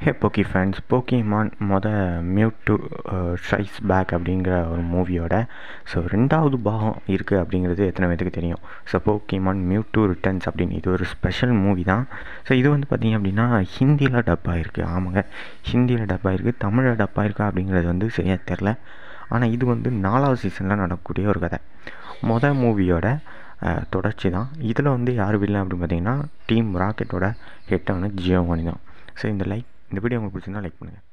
ஹே போக்கி fans Pokemon மொத Mewtwo strikes back அப்படிங்கிற ஒரு மூவியோட ஸோ ரெண்டாவது பாகம் இருக்குது அப்படிங்கிறது எத்தனை பேத்துக்கு தெரியும் so Pokemon Mewtwo returns அப்படின்னு இது ஒரு ஸ்பெஷல் மூவி தான் ஸோ இது வந்து பார்த்திங்க அப்படின்னா ஹிந்தியில் டப் ஆகிருக்கு ஆமாங்க ஹிந்தியில் டப் ஆகிருக்கு தமிழில் டப் ஆகிருக்கா அப்படிங்கிறது வந்து சரியாக தெரில ஆனால் இது வந்து நாலாவது சீசனில் நடக்கக்கூடிய ஒரு கதை மொதல் மூவியோட தொடர்ச்சி தான் இதில் வந்து யார் வில்லன் அப்படின்னு பார்த்தீங்கன்னா டீம் ராக்கெட்டோட ஹெட்டான ஜியோவானி தான் ஸோ இந்த லைக் இந்த வீடியோ உங்களுக்கு பிடிச்சிருந்தா லைக் பண்ணுங்கள்